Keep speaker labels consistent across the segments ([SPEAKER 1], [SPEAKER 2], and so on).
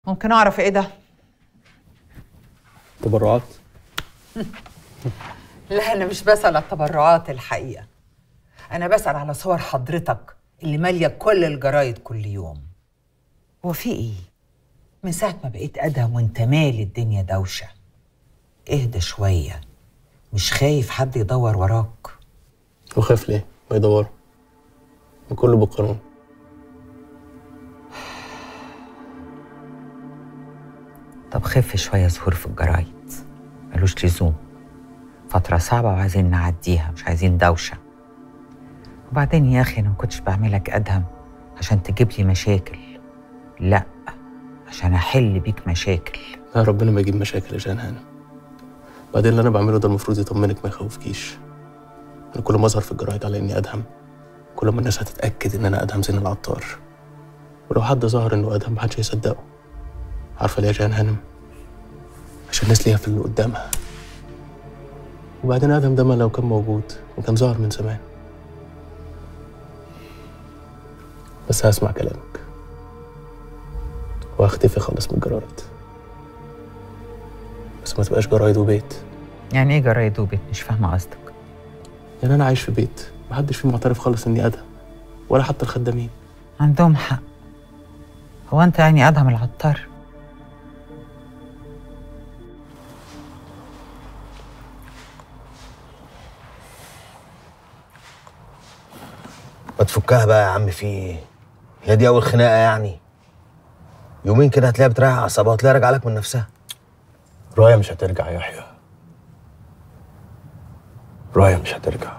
[SPEAKER 1] ممكن اعرف ايه ده
[SPEAKER 2] تبرعات
[SPEAKER 1] لا انا مش بسال على التبرعات الحقيقه انا بسال على صور حضرتك اللي ماليه كل الجرايد كل يوم هو في ايه من ساعه ما بقيت ادهم وانت مالي الدنيا دوشه اهدى شويه مش خايف حد يدور وراك
[SPEAKER 2] وخاف ليه ما يدوروا ما كله بالقانون
[SPEAKER 1] طب خف شويه ظهور في الجرايد ملوش لزوم فتره صعبه وعايزين نعديها مش عايزين دوشه وبعدين يا اخي انا ما كنتش بعملك ادهم عشان تجيب لي مشاكل لا عشان احل بيك مشاكل
[SPEAKER 2] لا ربنا ما يجيب مشاكل يا جان هانم بعدين اللي انا بعمله ده المفروض يطمنك ما يخوفكيش انا كل ما اظهر في الجرايد على اني ادهم كل ما الناس هتتاكد ان انا ادهم زين العطار ولو حد ظهر انه ادهم محدش هيصدقه عارفه ليه يا جان هانم عشان الناس ليها في اللي قدامها وبعدين ادهم ده ما لو كان موجود وكان ظهر من زمان بس هسمع كلامك وهختفي خالص من الجرايد بس ما تبقاش جرايد وبيت
[SPEAKER 1] يعني ايه جرايد وبيت مش فاهمه قصدك
[SPEAKER 2] يعني انا عايش في بيت محدش فيه معترف خالص اني ادهم ولا حتى الخدامين
[SPEAKER 1] عندهم حق هو انت يعني ادهم العطار
[SPEAKER 3] ما تفكها بقى يا عم في ايه هي دي اول خناقه يعني يومين كده هتلاقيها بتريح اعصابها هتلاقيها راجعه لك من نفسها
[SPEAKER 2] رايا مش هترجع يا يحيى رايا مش هترجع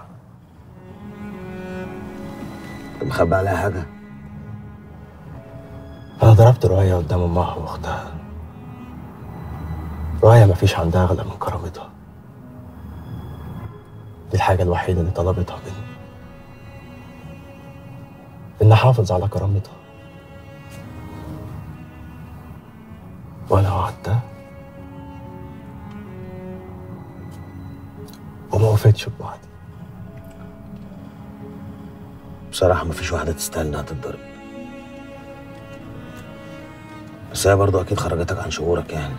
[SPEAKER 3] انت مخبي عليها حاجه
[SPEAKER 2] انا ضربت رايا قدام امها واختها رايا مفيش عندها اغلى من كرامتها دي الحاجه الوحيده اللي طلبتها مني ان احافظ على كرامتها وانا وعدتها وما وفيتش بوعدي
[SPEAKER 3] بصراحه مفيش واحده تستاهل انها تتضرب بس هي برضه اكيد خرجتك عن شعورك يعني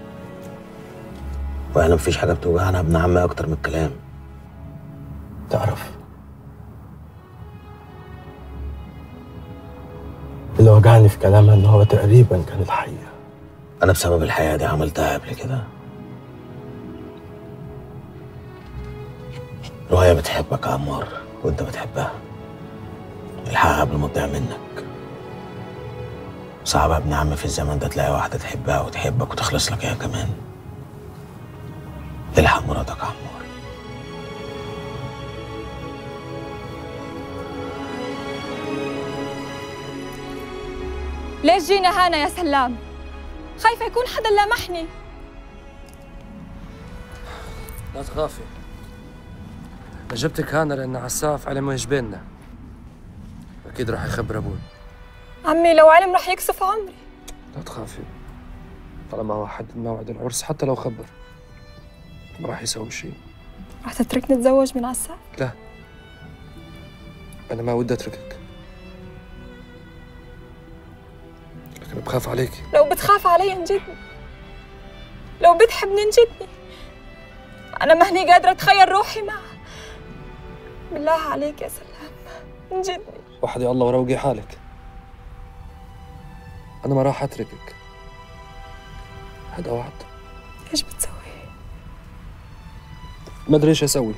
[SPEAKER 3] واحنا مفيش حاجه بتوجعنا ابن عمي اكتر من الكلام
[SPEAKER 2] تعرف اللي وجعني في كلامها ان هو تقريبا كان الحقيقه
[SPEAKER 3] انا بسبب الحياه دي عملتها قبل كده وهي بتحبك يا عمار وانت بتحبها الحقها قبل ما تضيع منك صعب يا ابن عمي في الزمن ده تلاقي واحده تحبها وتحبك وتخلص لك هي كمان الحق مراتك يا عمار
[SPEAKER 4] ليش جينا هنا يا سلام؟ خايفة يكون حدا لامحني
[SPEAKER 5] لا تخافي أنا جبتك هنا لأن عساف على ما بيننا أكيد راح يخبر أبوي
[SPEAKER 4] عمي لو علم رح يكسف عمري
[SPEAKER 5] لا تخافي طالما هو حدد موعد العرس حتى لو خبر ما راح يسوي شيء
[SPEAKER 4] رح تتركني اتزوج من عساف
[SPEAKER 5] لا أنا ما ودي أتركك لكن بخاف عليكي
[SPEAKER 4] لو بتخاف علي انجدني لو بتحبني انجدني أنا ماني قادرة أتخيل روحي معه بالله عليك يا سلام انجدني
[SPEAKER 5] وحدي الله وروقي حالك أنا ما راح أتركك هذا وعد
[SPEAKER 4] ايش بتسوي؟
[SPEAKER 5] ما أدري إيش أسوي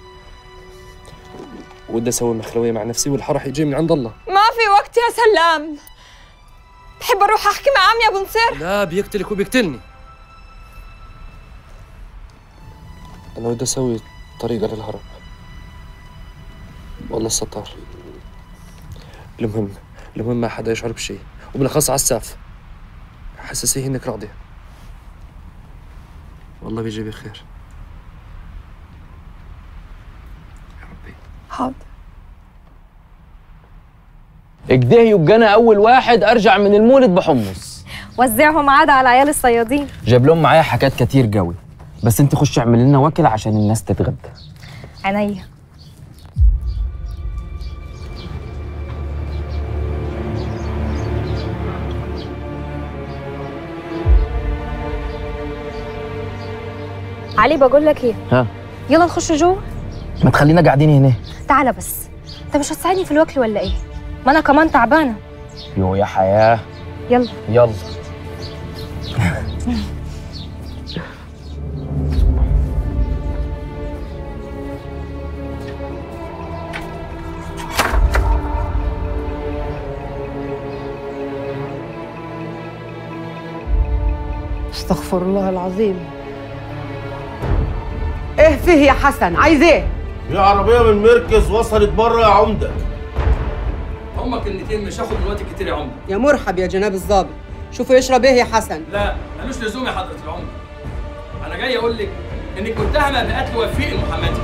[SPEAKER 5] ودي أسوي مخلوية مع نفسي والحرح يجي من عند الله
[SPEAKER 4] ما في وقت يا سلام بحب أروح أحكي مع عمي أبو نصير
[SPEAKER 5] لا بيقتلك وبيقتلني أنا بدي أسوي طريقة للهرب والله الستار المهم المهم ما حدا يشعر بشيء وبالأخص عساف حسسيه إنك راضية والله بيجي بخير يا ربي
[SPEAKER 4] حاضر
[SPEAKER 6] اجده يبقى انا اول واحد ارجع من المولد بحمص
[SPEAKER 7] وزعهم عاد على عيال الصيادين
[SPEAKER 6] جاب لهم معايا حاجات كتير قوي بس انت خش اعمل لنا واكل عشان الناس تتغدى
[SPEAKER 7] عينيا علي بقول لك ايه
[SPEAKER 6] ها
[SPEAKER 7] يلا نخش جوه
[SPEAKER 6] ما تخلينا قاعدين هنا
[SPEAKER 7] تعالى بس انت مش هتساعدني في الوكل ولا ايه ما انا كمان تعبانه
[SPEAKER 6] يو يا حياه
[SPEAKER 7] يلا
[SPEAKER 6] يلا
[SPEAKER 8] استغفر الله العظيم
[SPEAKER 9] ايه فيه يا حسن عايز ايه
[SPEAKER 10] في عربية من المركز وصلت بره يا عمدة
[SPEAKER 5] هما كلمتين مش هاخد من وقت كتير يا عمده
[SPEAKER 9] يا مرحب يا جناب الضابط شوفوا يشرب ايه يا حسن
[SPEAKER 5] لا ملوش لزوم يا حضره العمده انا جاي اقول لك انك متهمه بقتل وفيق المحمدي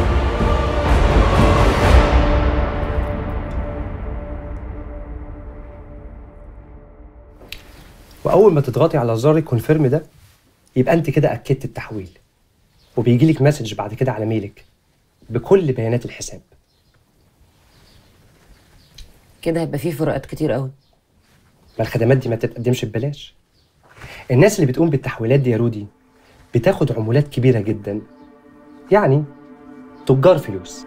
[SPEAKER 11] واول ما تضغطي على زرار الكونفيرم ده يبقى انت كده اكدت التحويل وبيجي لك مسج بعد كده على ميلك بكل بيانات الحساب
[SPEAKER 12] كده هيبقى فيه فروقات كتير قوي
[SPEAKER 11] ما الخدمات دي ما تتقدمش ببلاش الناس اللي بتقوم بالتحويلات دي يا رودي بتاخد عمولات كبيره جدا يعني تجار فلوس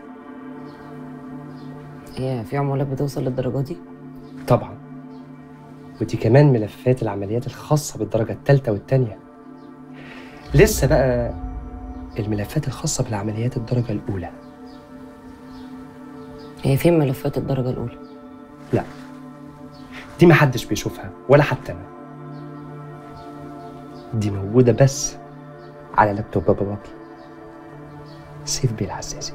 [SPEAKER 12] هي في عمولات بتوصل للدرجه دي
[SPEAKER 11] طبعا ودي كمان ملفات العمليات الخاصة بالدرجة الثالثة والثانية لسه بقى الملفات الخاصة بالعمليات الدرجة الأولى
[SPEAKER 12] هي فين ملفات الدرجه الاولى
[SPEAKER 11] لا دي محدش بيشوفها ولا حتى أنا دي موجودة بس على لابتوب بابا بابي سيف بيه العزازي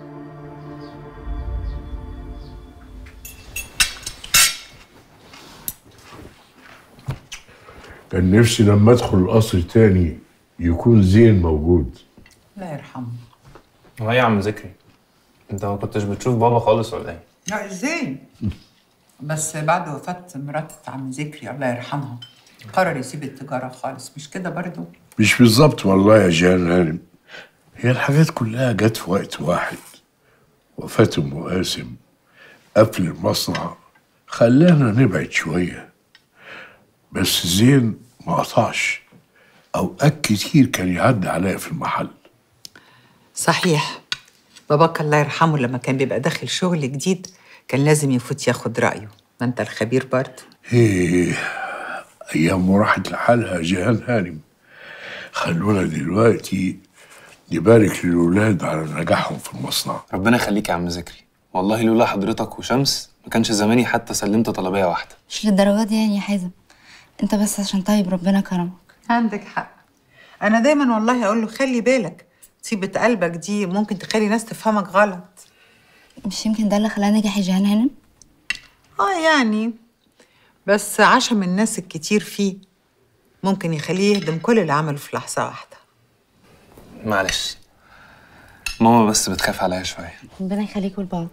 [SPEAKER 13] كان نفسي لما ادخل القصر تاني يكون زين موجود
[SPEAKER 1] الله يرحمه
[SPEAKER 14] هو ايه يا عم ذكري انت ما كنتش بتشوف بابا خالص ولا ايه
[SPEAKER 1] لا ازاي بس بعد وفاة مرات عم ذكري الله يرحمها قرر يسيب التجارة خالص مش كده برضو
[SPEAKER 13] مش بالظبط والله يا جان هانم هي الحاجات كلها جت في وقت واحد وفاة ام قاسم قفل المصنع خلانا نبعد شوية بس زين ما قطعش أوقات كتير كان يعدي عليا في المحل
[SPEAKER 1] صحيح باباك الله يرحمه لما كان بيبقى داخل شغل جديد كان لازم يفوت ياخد رأيه ما انت الخبير برضه
[SPEAKER 13] ايه ايام راحت لحالها جيهان هانم خلونا دلوقتي نبارك للولاد على نجاحهم في المصنع
[SPEAKER 14] ربنا يخليك يا عم ذكري والله لولا حضرتك وشمس ما كانش زماني حتى سلمت طلبيه واحده
[SPEAKER 15] مش للدرجة دي يعني يا حازم انت بس عشان طيب ربنا كرمك
[SPEAKER 1] عندك حق انا دايما والله اقول له خلي بالك طيبة قلبك دي ممكن تخلي ناس تفهمك غلط
[SPEAKER 15] مش يمكن ده اللي خلاه نجح يا جيهان هانم
[SPEAKER 1] اه يعني بس عشم الناس الكتير فيه ممكن يخليه يهدم كل اللي عمله في لحظة واحدة
[SPEAKER 14] معلش ماما بس بتخاف عليا شويه
[SPEAKER 15] ربنا يخليكوا لبعض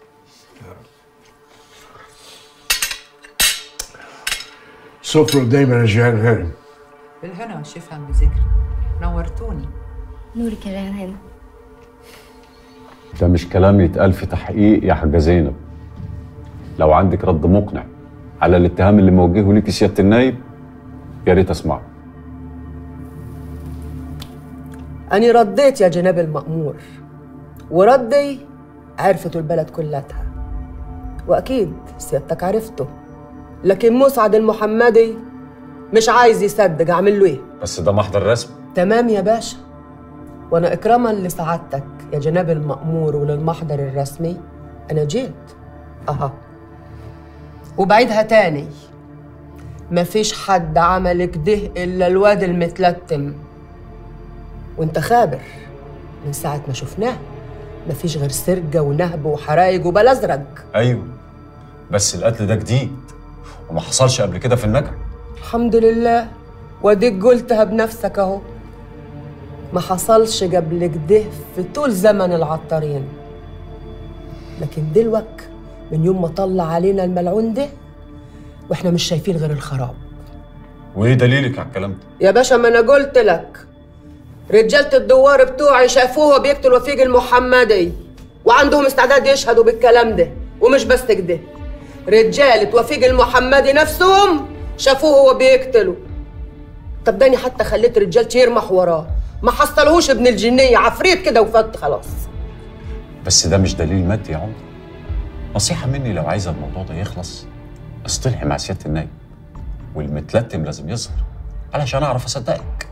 [SPEAKER 13] سفرة دايما يا جيهان هانم
[SPEAKER 1] بالهنا والشفا عم ذكري نورتوني
[SPEAKER 15] نورك يا جيهان هانم
[SPEAKER 16] ده مش كلام يتقال في تحقيق يا حاجة زينب لو عندك رد مقنع على الاتهام اللي موجهه ليكي سيادة النايب يا ريت اسمعه
[SPEAKER 8] أنا رديت يا جناب المأمور وردي عرفته البلد كلها وأكيد سيادتك عرفته لكن مسعد المحمدي مش عايز يصدق أعمل له إيه
[SPEAKER 16] بس ده محضر رسمي
[SPEAKER 8] تمام يا باشا وأنا إكراما لسعادتك يا جناب المأمور وللمحضر الرسمي أنا جيت أها وبعيدها تاني مفيش حد عمل كده إلا الواد المتلتم وانت خابر من ساعة ما شفناه مفيش غير سرقة ونهب وحرايق وبلا أزرق
[SPEAKER 16] ايوه بس القتل ده جديد وما حصلش قبل كده في النجع
[SPEAKER 8] الحمد لله واديك قلتها بنفسك اهو ما حصلش قبل كده في طول زمن العطارين لكن دلوك من يوم ما طلع علينا الملعون ده واحنا مش شايفين غير الخراب
[SPEAKER 16] وايه دليلك على الكلام ده
[SPEAKER 8] يا باشا ما انا قلت لك رجالة الدوار بتوعي شافوه بيقتل وفيق المحمدي وعندهم استعداد يشهدوا بالكلام ده ومش بس كده رجالة وفيق المحمدي نفسهم شافوه وهو بيقتله طب داني حتى خليت رجالتي يرمح وراه ما حصلهوش ابن الجنيه عفريت كده وفات خلاص
[SPEAKER 16] بس ده مش دليل مادي يا عمر نصيحة مني لو عايزة الموضوع ده يخلص اصطلحي مع سيادة النايب والمتلتم لازم يظهر علشان أعرف أصدقك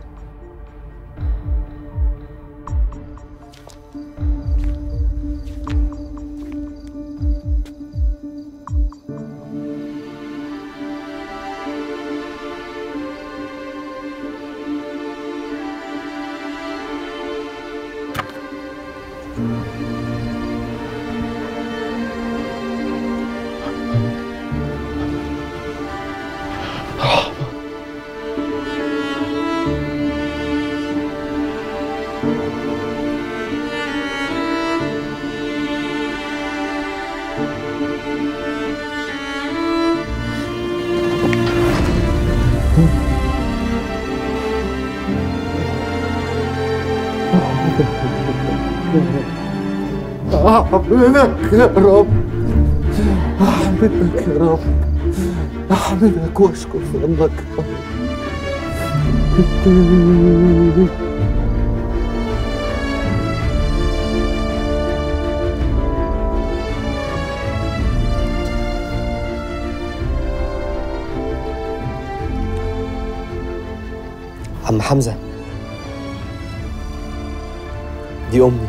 [SPEAKER 17] أحمدك يا رب أحمدك يا رب أحمدك وأشكر فضلك يا رب
[SPEAKER 11] عم حمزة دي أمي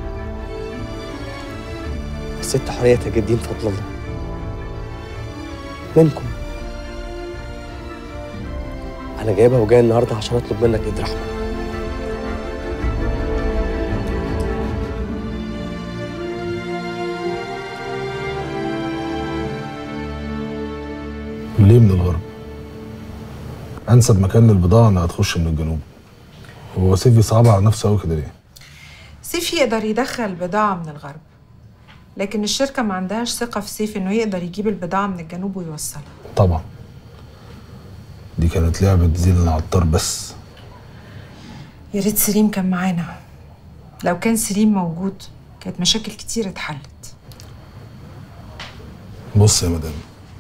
[SPEAKER 11] الست حورية تاج الدين فضل الله منكم أنا جايبها وجاي النهاردة عشان أطلب منك إيد رحمة
[SPEAKER 18] ليه من الغرب؟ انسب مكان للبضاعه انها تخش من الجنوب هو سيفي صعب على نفسه قوي كده ليه؟
[SPEAKER 19] سيف يقدر يدخل بضاعة من الغرب لكن الشركة ما عندهاش ثقة في سيف إنه يقدر يجيب البضاعة من الجنوب ويوصلها
[SPEAKER 18] طبعا دي كانت لعبه زين العطار بس
[SPEAKER 19] يا ريت سليم كان معانا لو كان سليم موجود كانت مشاكل كتير اتحلت
[SPEAKER 18] بص يا مدام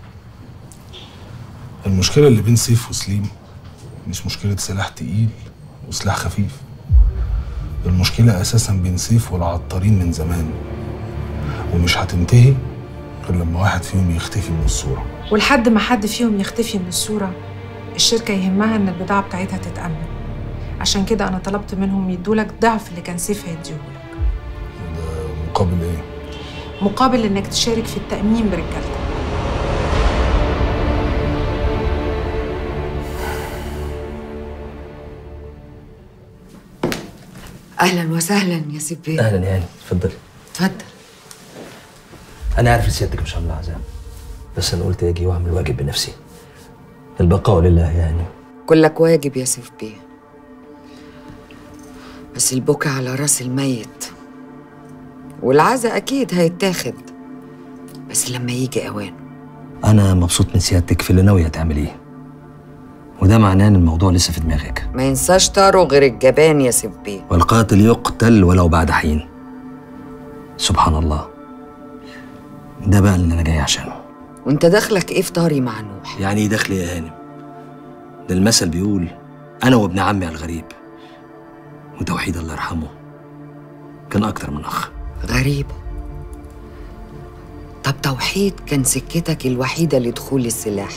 [SPEAKER 18] المشكله اللي بين سيف وسليم مش مشكله سلاح تقيل وسلاح خفيف المشكله اساسا بين سيف والعطارين من زمان ومش هتنتهي غير لما واحد فيهم يختفي من الصوره
[SPEAKER 19] ولحد ما حد فيهم يختفي من الصورة الشركة يهمها إن البضاعة بتاعتها تتأمن عشان كده أنا طلبت منهم يدولك ضعف اللي كان سيف هيديهولك
[SPEAKER 18] مقابل ايه
[SPEAKER 19] مقابل إنك تشارك في التأمين برجالتك
[SPEAKER 1] اهلا وسهلا يا سيبي
[SPEAKER 11] أهلا يا هاني اتفضلي
[SPEAKER 1] اتفضل
[SPEAKER 11] أنا عارف إن سيادتك مش عاملة عزام بس أنا قلت أجي وأعمل واجب بنفسي البقاء لله يعني
[SPEAKER 1] كلك واجب يا سيف بيه بس البكا على راس الميت والعزا اكيد هيتاخد بس لما يجي اوانه
[SPEAKER 11] أنا مبسوط من سيادتك في اللي ناوية تعمليه وده معناه إن الموضوع لسه في دماغك
[SPEAKER 1] ما ينساش طاره غير الجبان يا سيف بيه
[SPEAKER 11] والقاتل يقتل ولو بعد حين سبحان الله ده بقى اللي أنا جاي عشانه
[SPEAKER 1] وانت دخلك ايه في طاري مع نوح
[SPEAKER 11] يعني ايه دخل يا هانم ده المثل بيقول انا وابن عمي على الغريب وتوحيد الله يرحمه كان اكتر من اخ
[SPEAKER 1] غريبة طب توحيد كان سكتك الوحيدة لدخول السلاح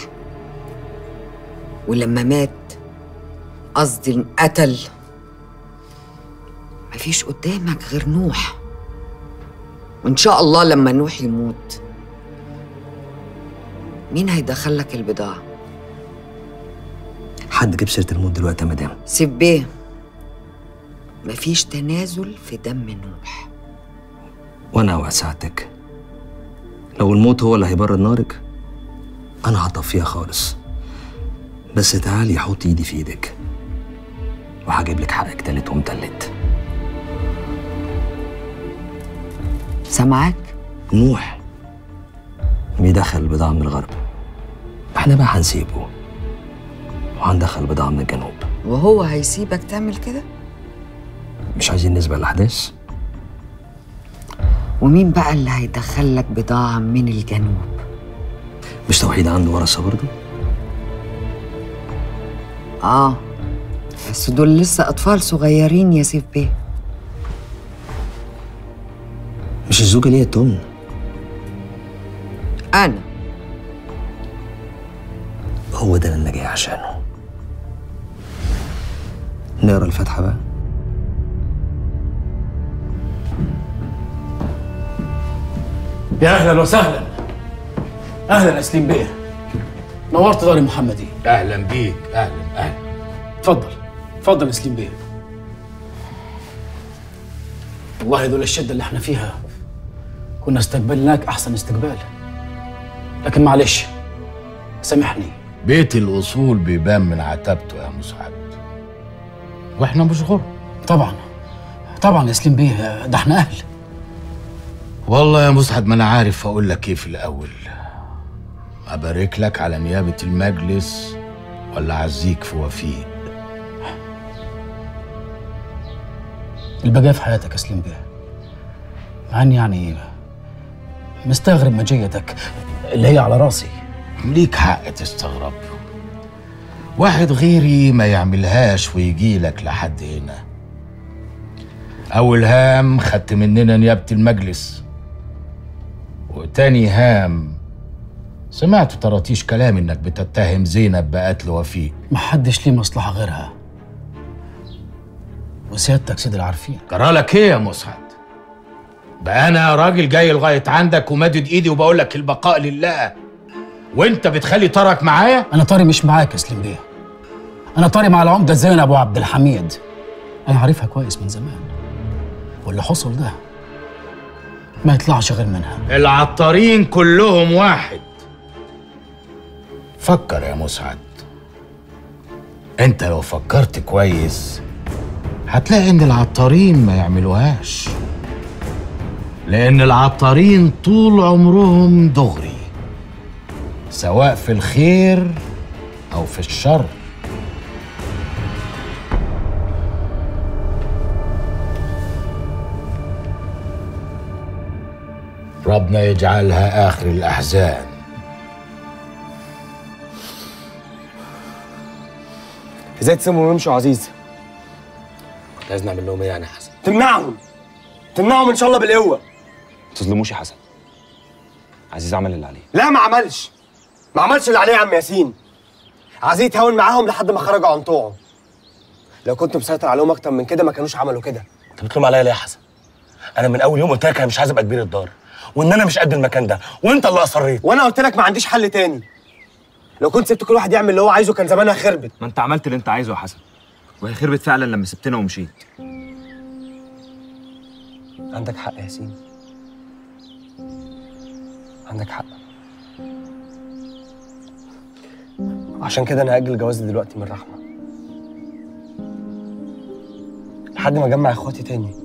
[SPEAKER 1] ولما مات قصدي انقتل مفيش قدامك غير نوح وإن شاء الله لما نوح يموت مين هيدخلك البضاعة؟
[SPEAKER 11] حد جاب سيره الموت دلوقتي يا مدام
[SPEAKER 1] سيب بيه مفيش تنازل في دم نوح
[SPEAKER 11] وانا اوعد سعادتك لو الموت هو اللي هيبرد نارك انا هطفيها خالص بس تعالي حط ايدي في ايدك وهجيب لك حقك تالت ومتلت
[SPEAKER 1] سامعاك
[SPEAKER 11] نوح بيدخل البضاعة من الغرب احنا بقى هنسيبه وهندخل البضاعة من الجنوب
[SPEAKER 1] وهو هيسيبك تعمل كده؟
[SPEAKER 11] مش عايزين نسبق الأحداث
[SPEAKER 1] ومين بقى اللي هيدخلك بضاعة من الجنوب؟
[SPEAKER 11] مش توحيد عنده ورثة برضه
[SPEAKER 1] آه
[SPEAKER 8] بس دول لسه أطفال صغيرين يا سيف بيه
[SPEAKER 11] مش الزوجة ليها تمن
[SPEAKER 8] أنا
[SPEAKER 11] هو ده اللي انا جاي عشانه نقرا الفاتحة بقى
[SPEAKER 20] يا اهلا وسهلا اهلا اسليم بيه نورت داري محمدي
[SPEAKER 21] اهلا بيك اهلا اهلا
[SPEAKER 20] اتفضل اتفضل اسليم بيه والله دول الشده اللي احنا فيها كنا استقبلناك احسن استقبال لكن معلش سامحني
[SPEAKER 21] بيت الاصول بيبان من عتبته يا مسعد واحنا مش غرب
[SPEAKER 20] طبعا طبعا يا سليم بيه ده احنا اهل
[SPEAKER 21] والله يا مسعد ما انا عارف اقول لك ايه في الاول ابارك لك على نيابه المجلس ولا اعزيك في وفيق
[SPEAKER 20] البقاء في حياتك يا سليم بيه مع اني يعني مستغرب مجيتك اللي هي على راسي
[SPEAKER 21] ليك حق تستغرب واحد غيري ما يعملهاش ويجي لك لحد هنا أول هام خدت مننا نيابة المجلس وتاني هام سمعت طراطيش كلام انك بتتهم زينب بقتل وفيق
[SPEAKER 20] محدش ليه مصلحة غيرها وسيادتك سيد العارفين
[SPEAKER 21] جرالك ايه يا مسعد بقى انا راجل جاي لغايه عندك ومادد ايدي وبقول لك البقاء لله وانت بتخلي طارك معايا
[SPEAKER 20] انا طاري مش معاك يا سليم بيه انا طاري مع العمده زينب ابو عبد الحميد انا عارفها كويس من زمان واللي حصل ده ما يطلعش غير منها
[SPEAKER 21] العطارين كلهم واحد فكر يا مسعد انت لو فكرت كويس هتلاقي ان العطارين ما يعملوهاش لان العطارين طول عمرهم دغري سواء في الخير او في الشر ربنا يجعلها اخر الاحزان
[SPEAKER 6] ازاي تسيبهم يمشوا يا عزيز
[SPEAKER 11] كنت عايز نعمل لهم ايه يعني يا حسن
[SPEAKER 6] تمنعهم تمنعهم ان شاء الله بالقوه ما تظلموش يا حسن عزيز عمل اللي عليه لا ما عملش ما عملش اللي عليه يا عم ياسين عزيز تهاون معاهم لحد ما خرجوا عن طوعه لو كنت مسيطر عليهم اكتر من كده ما كانوش عملوا كده
[SPEAKER 11] انت بتلوم عليا ليه يا حسن انا من اول يوم قلت لك انا مش عايز ابقى كبير الدار وان انا مش قد المكان ده وانت اللي اصريت
[SPEAKER 6] وانا قلت لك ما عنديش حل تاني لو كنت سبت كل واحد يعمل اللي هو عايزه كان زمانها خربت
[SPEAKER 22] ما انت عملت اللي انت عايزه يا حسن وهي خربت فعلا لما سبتنا ومشيت
[SPEAKER 6] عندك حق يا ياسين عندك حق عشان كده انا هاجل جوازي دلوقتي من رحمه لحد ما اجمع اخواتي تاني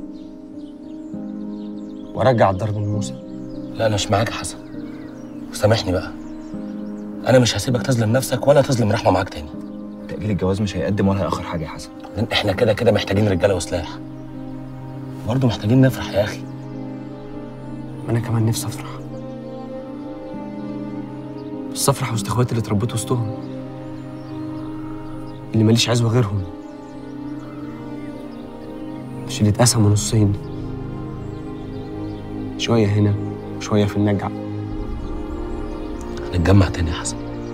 [SPEAKER 6] وارجع الضرب من موسى
[SPEAKER 11] لا انا مش معاك يا حسن وسامحني بقى انا مش هسيبك تظلم نفسك ولا تظلم رحمه معاك تاني
[SPEAKER 22] تأجيل الجواز مش هيقدم ولا هيأخر حاجة يا حسن
[SPEAKER 11] لان احنا كده كده محتاجين رجاله وسلاح برضه محتاجين نفرح يا اخي
[SPEAKER 6] انا كمان نفسي افرح بس افرح وسط اخواتي اللي اتربيت وسطهم اللي ماليش عزوه غيرهم مش اللي اتقسموا نصين شويه هنا وشويه في النجع
[SPEAKER 11] هنتجمع تاني يا حسن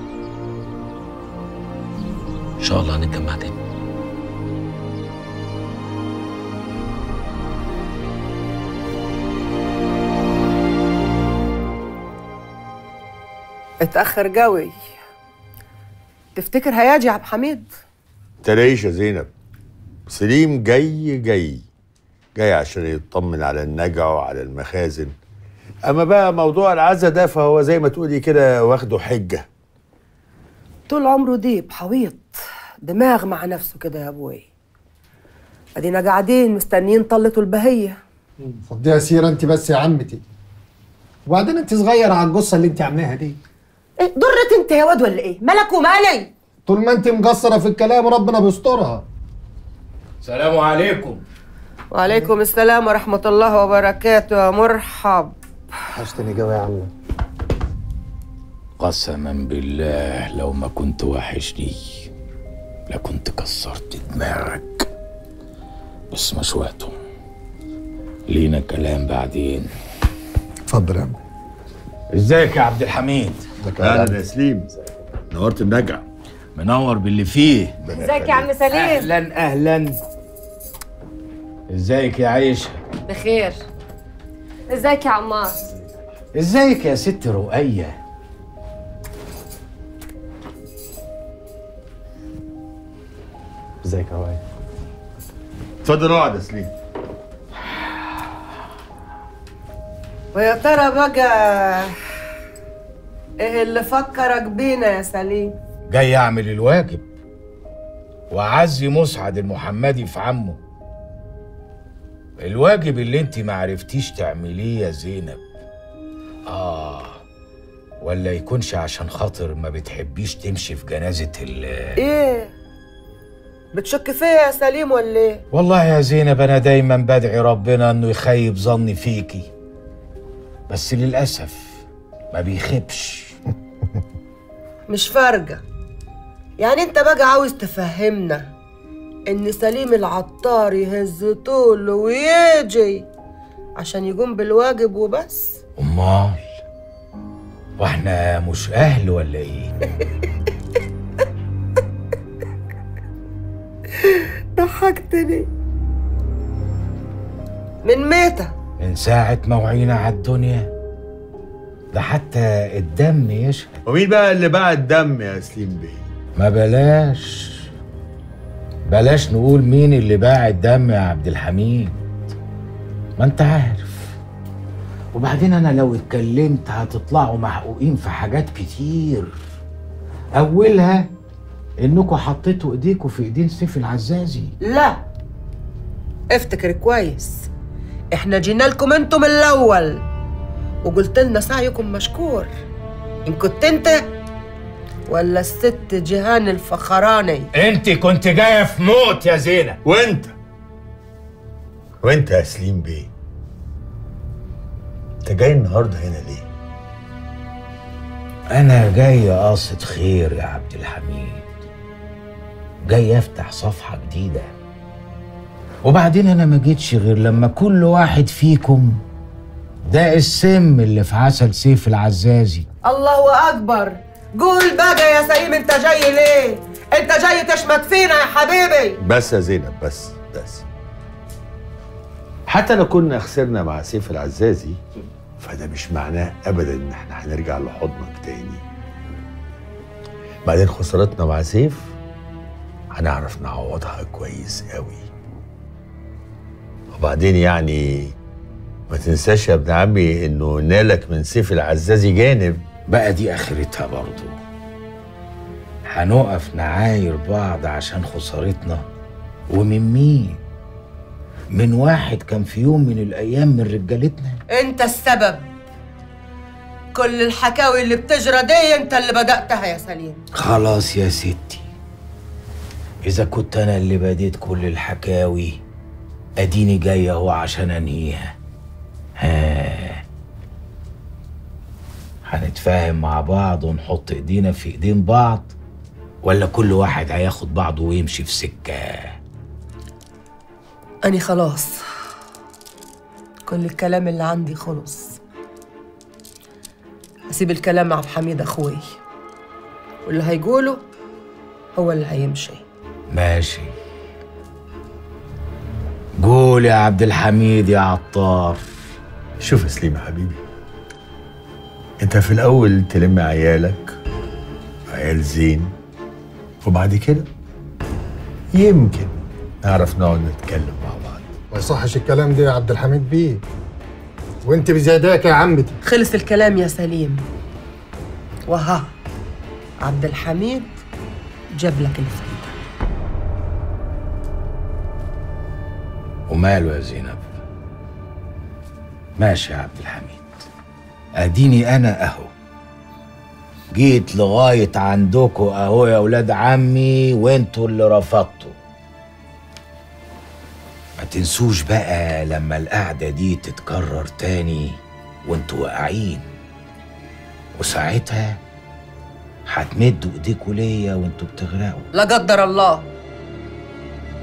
[SPEAKER 11] ان شاء الله هنتجمع تاني
[SPEAKER 8] اتأخر قوي تفتكر هيجي يا عبد الحميد
[SPEAKER 23] تلاقيش يا زينب سليم جاي جاي جاي عشان يطمن على النجع وعلى المخازن اما بقى موضوع العزا ده فهو زي ما تقولي كده واخده حجه
[SPEAKER 8] طول عمره ديب حويط دماغ مع نفسه كده يا ابوي ادينا قاعدين مستنيين طلته البهيه
[SPEAKER 24] فضيها سيرة انت بس يا عمتي وبعدين انت صغير على الجصه اللي انت عاملاها دي
[SPEAKER 8] إيه ضرت انت يا واد ولا ايه مالك ومالي
[SPEAKER 24] طول ما انت مقصره في الكلام ربنا بيسترها
[SPEAKER 21] سلام عليكم
[SPEAKER 8] وعليكم السلام ورحمه الله وبركاته يا مرحب
[SPEAKER 24] حشتني قوي يا عم
[SPEAKER 21] قسما بالله لو ما كنت وحشني لكنت كسرت دماغك بس مش وقته لينا كلام بعدين
[SPEAKER 24] اتفضل يا عم
[SPEAKER 21] ازيك يا عبد الحميد
[SPEAKER 23] اهلا يا سليم نورت النجع
[SPEAKER 21] منور باللي فيه
[SPEAKER 2] ازيك يا عم سليم
[SPEAKER 21] اهلا اهلا ازيك يا عيشه
[SPEAKER 2] بخير ازيك يا عمار
[SPEAKER 21] ازيك يا ست رؤية
[SPEAKER 6] ازيك يا وائل
[SPEAKER 23] اتفضل اقعد يا سليم
[SPEAKER 8] ويا ترى بقى ايه اللي فكرك بينا يا سليم
[SPEAKER 21] جاي اعمل الواجب واعزي مسعد المحمدي في عمه الواجب اللي انت معرفتيش تعمليه يا زينب اه ولا يكونش عشان خاطر ما بتحبيش تمشي في جنازة ال
[SPEAKER 8] ايه بتشك فيا يا سليم ولا ايه
[SPEAKER 21] والله يا زينب انا دايما بدعي ربنا انه يخيب ظني فيكي بس للاسف ما بيخيبش
[SPEAKER 8] مش فارقة يعني انت بقى عاوز تفهمنا ان سليم العطار يهز طوله ويجي عشان يقوم بالواجب وبس
[SPEAKER 21] امال واحنا مش اهل ولا ايه
[SPEAKER 8] ضحكتني من متى
[SPEAKER 21] من ساعة ما وعينا على الدنيا ده حتى الدم يشهد
[SPEAKER 23] ومين بقى اللي باع الدم يا سليم بيه
[SPEAKER 21] ما بلاش بلاش نقول مين اللي باع الدم يا عبد الحميد ما انت عارف وبعدين انا لو اتكلمت هتطلعوا محقوقين في حاجات كتير اولها انكم حطيتوا ايديكم في ايدين سيف العزازي
[SPEAKER 8] لا افتكر كويس احنا جينا لكم انتم الاول وقلت لنا سعيكم مشكور ان كنت انت ولا الست جيهان الفخراني
[SPEAKER 21] انت كنت جايه في موت يا زينب
[SPEAKER 23] وانت وانت يا سليم بيه انت جاي النهارده هنا ليه
[SPEAKER 21] انا جاي قاصد خير يا عبد الحميد جاي افتح صفحه جديده وبعدين انا ما جيتش غير لما كل واحد فيكم ده السم اللي في عسل سيف العزازي
[SPEAKER 8] الله اكبر قول بقى يا سليم انت جاي ليه انت جاي تشمت فينا يا حبيبي
[SPEAKER 23] بس يا زينب بس بس حتى لو كنا خسرنا مع سيف العزازي فده مش معناه ابدا ان احنا هنرجع لحضنك تاني بعدين خسارتنا مع سيف هنعرف نعوضها كويس قوي وبعدين يعني ما تنساش يا ابن عمي انه نالك من سيف العزازي جانب
[SPEAKER 21] بقى دي اخرتها برضو هنقف نعاير بعض عشان خسارتنا ومن مين من واحد كان في يوم من الايام من رجالتنا
[SPEAKER 8] انت السبب كل الحكاوي اللي بتجرى دي انت اللي بدأتها يا سليم
[SPEAKER 21] خلاص يا ستي اذا كنت انا اللي بديت كل الحكاوي اديني جاي اهو عشان انهيها ها هنتفاهم مع بعض ونحط ايدينا في ايدين بعض ولا كل واحد هياخد بعضه ويمشي في سكه
[SPEAKER 8] أني خلاص كل الكلام اللي عندي خلص أسيب الكلام مع عبد الحميد أخوي واللي هيقوله هو اللي هيمشي
[SPEAKER 21] ماشي قول يا عبد الحميد يا عطار
[SPEAKER 23] شوف يا سليم يا حبيبي انت في الاول تلم عيالك عيال زين وبعد كده يمكن نعرف نقعد نتكلم مع بعض
[SPEAKER 24] ما يصحش الكلام ده يا عبد الحميد بيه وانت بزياداك يا عمتي
[SPEAKER 8] خلص الكلام يا سليم وها عبد الحميد جاب لك اللي في ايدك
[SPEAKER 21] وماله يا زينب ماشي يا عبد الحميد اديني انا اهو جيت لغاية عندكوا اهو يا ولاد عمي وانتوا اللي رفضتوا ما تنسوش بقى لما القعدة دي تتكرر تاني وانتوا واقعين وساعتها هتمدوا ايديكوا ليا وانتوا بتغرقوا
[SPEAKER 8] لا قدر الله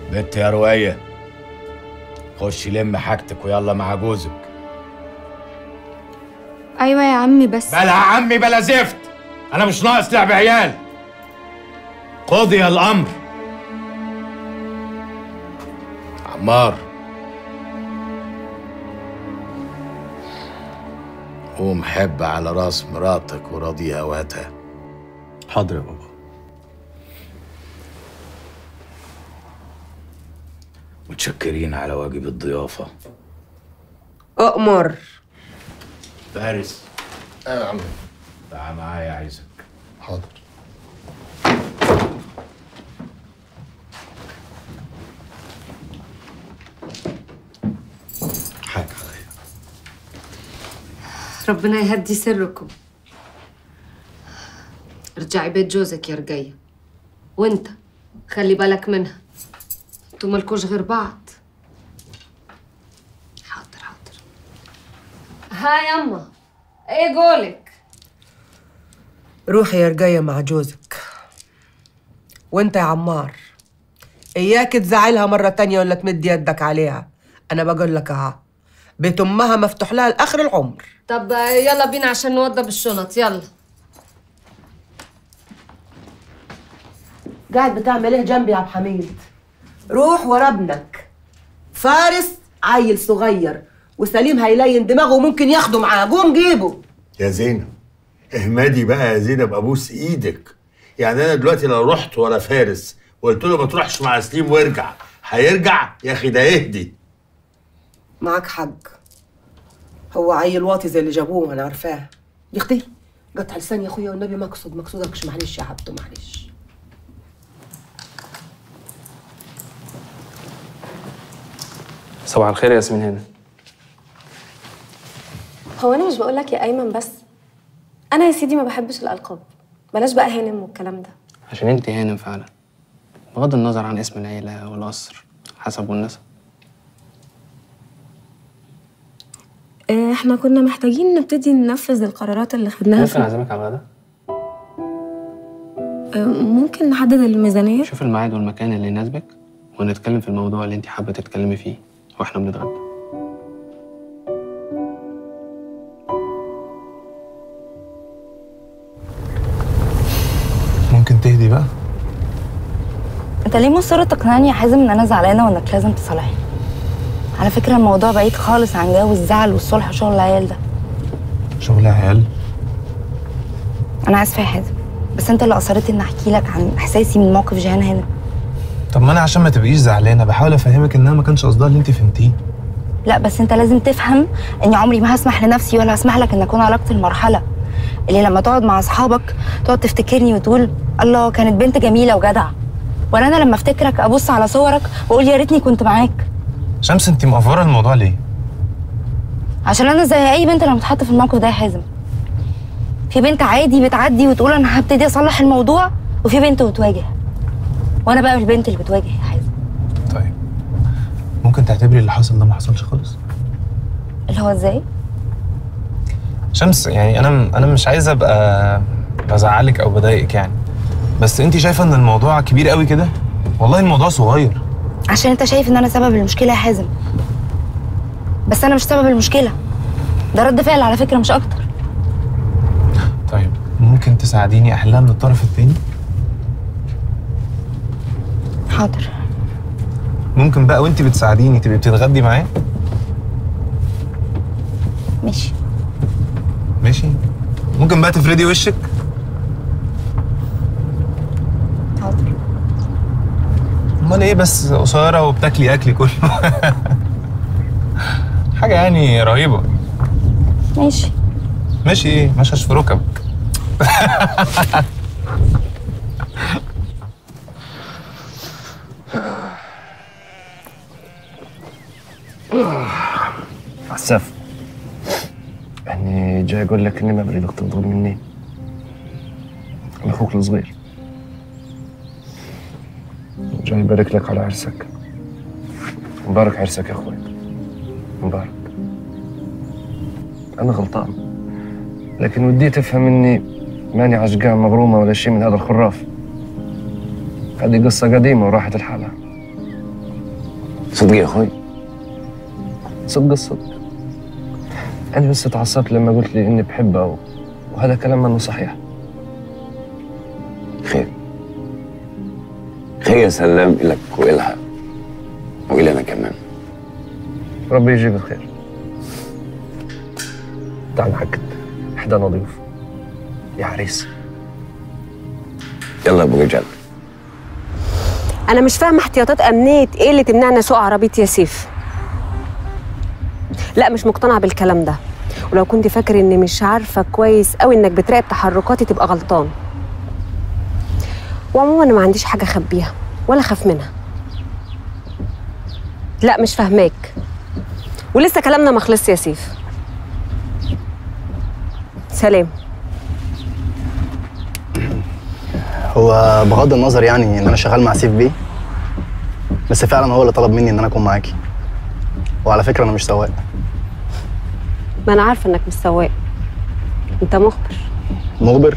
[SPEAKER 21] بنت يا رؤية خشي لم حاجتك ويلا مع جوزك
[SPEAKER 15] ايوه يا عمي بس
[SPEAKER 21] بلا عمي بلا زفت انا مش ناقص لعب عيال قضي الامر عمار قوم حب على راس مراتك وراضي هواتها
[SPEAKER 22] حاضر يا بابا
[SPEAKER 21] متشكرين على واجب الضيافة
[SPEAKER 8] أؤمر
[SPEAKER 21] فارس ايوه يا عم تعال معايا عايزك
[SPEAKER 18] حاضر
[SPEAKER 21] حاجة
[SPEAKER 2] ربنا يهدي سركم ارجعي بيت جوزك يا رجية وانت خلي بالك منها انتوا مالكوش غير بعض حاضر حاضر ها يما ايه قولك
[SPEAKER 8] روحي يا رجية مع جوزك وانت يا عمار اياك تزعلها مرة تانية ولا تمد يدك عليها انا بقول لك اها بيت امها مفتوح لها لاخر العمر
[SPEAKER 2] طب يلا بينا عشان نوضب الشنط يلا
[SPEAKER 8] قاعد بتعمل ايه جنبي يا عبد حميد روح ورا ابنك فارس عيل صغير وسليم هيلين دماغه وممكن ياخده معاه قوم جيبه
[SPEAKER 23] يا زينب اهمدي بقى يا زينب ابوس ايدك يعني انا دلوقتي لو رحت ورا فارس وقلت له ما تروحش مع سليم وارجع هيرجع يا اخي ده يهدي
[SPEAKER 8] معاك حق هو عيل واطي زي اللي جابوه انا عارفاه يا اختي قطع لسان يا اخويا والنبي مقصود مقصودكش معلش يا عبدو معلش
[SPEAKER 14] صباح الخير يا ياسمين هنا
[SPEAKER 3] هو انا مش بقول لك يا ايمن بس انا يا سيدي ما بحبش الالقاب بلاش بقى هانم والكلام ده
[SPEAKER 14] عشان انت هانم فعلا بغض النظر عن اسم العيلة والقصر حسب والنسب
[SPEAKER 3] آه، احنا كنا محتاجين نبتدي ننفذ القرارات اللي خدناها
[SPEAKER 14] ممكن
[SPEAKER 3] في
[SPEAKER 14] اعزمك على الغدا
[SPEAKER 3] آه، ممكن نحدد الميزانية
[SPEAKER 14] شوف الميعاد والمكان اللي يناسبك ونتكلم في الموضوع اللي انت حابة تتكلمي فيه واحنا بنتغدى
[SPEAKER 4] ممكن تهدي بقى
[SPEAKER 15] انت ليه مصر تقنعني يا حازم ان انا زعلانه وانك لازم تصالحني على فكره الموضوع بعيد خالص عن جو الزعل والصلح وشغل العيال ده
[SPEAKER 4] شغل عيال
[SPEAKER 15] انا اسفه يا حازم بس انت اللي اصريت ان احكي لك عن احساسي من موقف جيهان هنا
[SPEAKER 4] طب ما انا عشان ما تبقيش زعلانه بحاول افهمك انها ما كانش قصدها اللي انت فهمتيه
[SPEAKER 15] لا بس انت لازم تفهم اني عمري ما هسمح لنفسي ولا هسمح لك ان اكون علاقتي المرحله اللي لما تقعد مع اصحابك تقعد تفتكرني وتقول الله كانت بنت جميله وجدعه ولا انا لما افتكرك ابص على صورك واقول يا ريتني كنت معاك
[SPEAKER 4] شمس انت مقفره الموضوع ليه
[SPEAKER 15] عشان انا زي اي بنت لما تتحط في الموقف ده يا حازم في بنت عادي بتعدي وتقول انا هبتدي اصلح الموضوع وفي بنت بتواجه وانا بقى البنت اللي بتواجه يا حازم
[SPEAKER 4] ممكن تعتبري اللي حصل ده ما حصلش خالص
[SPEAKER 15] اللي هو ازاي
[SPEAKER 4] شمس يعني انا انا مش عايز ابقى بزعلك او بضايقك يعني بس انت شايفه ان الموضوع كبير قوي كده والله الموضوع صغير
[SPEAKER 15] عشان انت شايف ان انا سبب المشكله يا حازم بس انا مش سبب المشكله ده رد فعل على فكره مش اكتر
[SPEAKER 4] طيب ممكن تساعديني احلها من الطرف التاني
[SPEAKER 15] حاضر
[SPEAKER 4] ممكن بقى وانت بتساعديني تبقي بتتغدي معايا
[SPEAKER 15] ماشي
[SPEAKER 4] ماشي ممكن بقى تفردي وشك
[SPEAKER 15] حاضر
[SPEAKER 4] امال ايه بس قصيره وبتاكلي اكلي كله حاجه يعني رهيبه
[SPEAKER 15] ماشي
[SPEAKER 4] ماشي ايه مشش في ركبك
[SPEAKER 5] عساف يعني جاي اقول لك اني ما بريدك تفضل مني انا اخوك الصغير جاي ابارك لك على عرسك مبارك عرسك يا اخوي مبارك انا غلطان لكن ودي تفهم اني ماني عشقان مغرومه ولا شيء من هذا الخراف هذه قصه قديمه وراحت لحالها صدق يا اخوي صدق الصدق انا بس اتعصبت لما قلت لي اني بحبها و... وهذا كلام منه صحيح
[SPEAKER 7] خير خير يا سلام إلك وإلها وإلي أنا كمان
[SPEAKER 5] ربي يجيب الخير تعال نحكد احدى نظيف يا عريس
[SPEAKER 7] يلا يا أبو رجال
[SPEAKER 9] انا مش فاهمه احتياطات امنيه ايه اللي تمنعنا سوق عربيه ياسيف لا مش مقتنعه بالكلام ده ولو كنت فاكر اني مش عارفه كويس قوي انك بتراقب تحركاتي تبقى غلطان وعموما انا ما عنديش حاجه اخبيها ولا اخاف منها لا مش فاهماك ولسه كلامنا ما خلصش يا سيف سلام
[SPEAKER 10] هو بغض النظر يعني ان انا شغال مع سيف بيه بس فعلا هو اللي طلب مني ان انا اكون معاكي وعلى فكره انا مش سواق
[SPEAKER 9] ما انا عارفه انك مش سواق انت مخبر
[SPEAKER 10] مخبر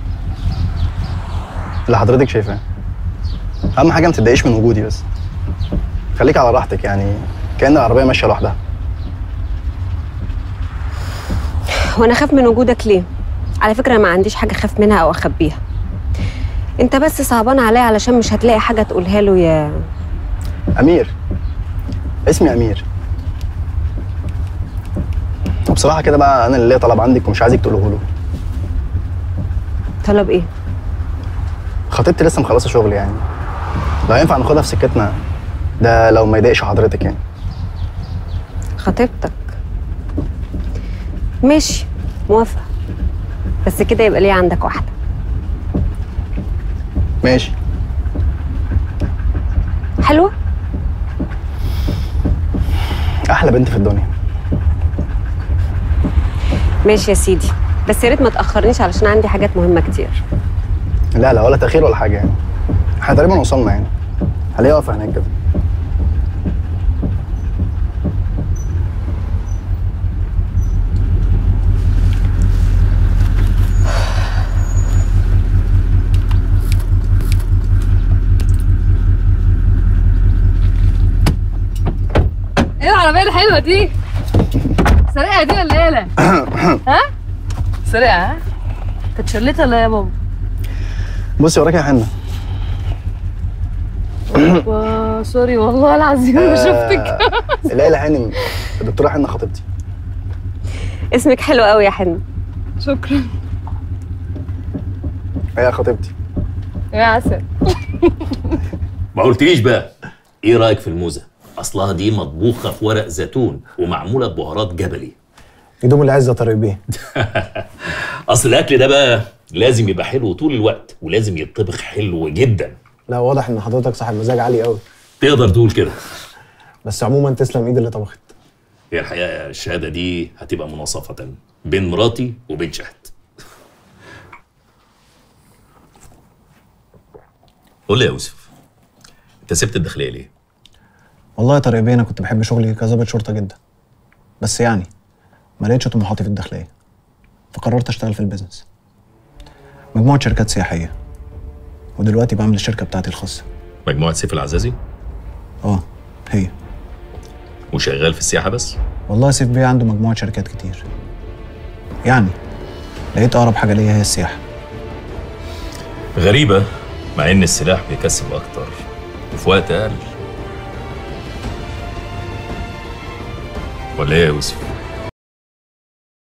[SPEAKER 10] اللي حضرتك شايفاه اهم حاجه ما تتضايقيش من وجودي بس خليك على راحتك يعني كأن العربيه ماشيه لوحدها
[SPEAKER 9] وانا اخاف من وجودك ليه على فكره انا ما عنديش حاجه اخاف منها او اخبيها انت بس صعبان عليا علشان مش هتلاقي حاجه تقولها له يا
[SPEAKER 10] امير اسمي امير وبصراحه كده بقى انا اللي ليا طلب عندك ومش عايزك تقوله له
[SPEAKER 9] طلب ايه
[SPEAKER 10] خطيبتي لسه مخلصه شغل يعني لو ينفع ناخدها في سكتنا ده لو ما يضايقش حضرتك يعني
[SPEAKER 9] خطيبتك ماشي موافقه بس كده يبقى ليه عندك واحده
[SPEAKER 10] ماشي
[SPEAKER 9] حلوه
[SPEAKER 10] احلى بنت في الدنيا
[SPEAKER 9] ماشي يا سيدي بس يا ريت ما تاخرنيش علشان عندي حاجات مهمه كتير
[SPEAKER 10] لا لا ولا تاخير ولا حاجه يعني احنا تقريبا وصلنا يعني هلاقيها واقفه هناك كده
[SPEAKER 12] ايه العربية الحلوة دي؟ سريعة دي ولا ايه لا؟ ها؟ سريعة ها؟ كانت شلتها ولا إيه يا بابا؟
[SPEAKER 10] بصي وراك يا حنه
[SPEAKER 12] وا- سوري والله العظيم ما شفتك
[SPEAKER 10] ليلى هانم الدكتوره حنه خطيبتي
[SPEAKER 9] اسمك حلو قوي يا حنة
[SPEAKER 12] شكرا
[SPEAKER 10] هي خطيبتي
[SPEAKER 12] يا عسل
[SPEAKER 25] ما قلتليش بقى ايه رايك في الموزه اصلها دي مطبوخه في ورق زيتون ومعموله ببهارات جبلي
[SPEAKER 10] يدوم العزه طريق بيه
[SPEAKER 25] اصل الاكل ده بقى لازم يبقى حلو طول الوقت ولازم يطبخ حلو جدا
[SPEAKER 10] لا واضح ان حضرتك صاحب مزاج عالي قوي
[SPEAKER 25] تقدر تقول كده
[SPEAKER 10] بس عموما تسلم ايد اللي طبخت
[SPEAKER 25] هي الحقيقه الشهاده دي هتبقى مناصفه بين مراتي وبين شهد قول لي يا يوسف انت سبت الداخليه ليه
[SPEAKER 10] والله يا طارق بيه انا كنت بحب شغلي كظابط شرطه جدا بس يعني ما لقيتش طموحاتي في الداخليه فقررت اشتغل في البيزنس مجموعه شركات سياحيه ودلوقتي بعمل الشركه بتاعتي الخاصه
[SPEAKER 25] مجموعه سيف العزازي
[SPEAKER 10] اه هي
[SPEAKER 25] وشغال في السياحه بس
[SPEAKER 10] والله سيف بيه عنده مجموعه شركات كتير يعني لقيت اقرب حاجه ليا هي السياحه
[SPEAKER 25] غريبه مع ان السلاح بيكسب اكتر وفي وقت اقل ولا ايه يا يوسف